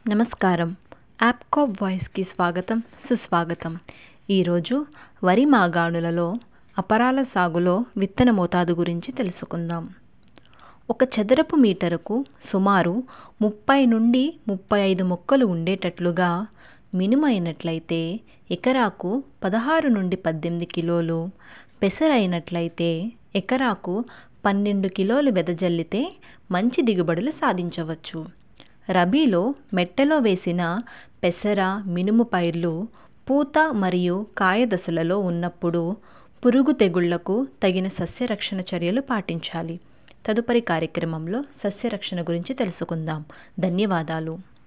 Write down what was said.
నమస్కారం యాప్కాప్ వాయిస్కి స్వాగతం సుస్వాగతం ఈరోజు వరి మాగాణులలో అపరాల సాగులో విత్తన మోతాదు గురించి తెలుసుకుందాం ఒక చదరపు మీటరుకు సుమారు ముప్పై నుండి ముప్పై ఐదు మొక్కలు ఉండేటట్లుగా మినుము అయినట్లయితే ఎకరాకు పదహారు నుండి పద్దెనిమిది కిలోలు పెసర అయినట్లయితే ఎకరాకు పన్నెండు కిలోలు వెదజల్లితే మంచి దిగుబడులు సాధించవచ్చు రబీలో మెట్టలో వేసిన పెసర మినుము పైర్లు పూత మరియు కాయ దశలలో ఉన్నప్పుడు పురుగు తెగుళ్లకు తగిన సస్యరక్షణ చర్యలు పాటించాలి తదుపరి కార్యక్రమంలో సస్యరక్షణ గురించి తెలుసుకుందాం ధన్యవాదాలు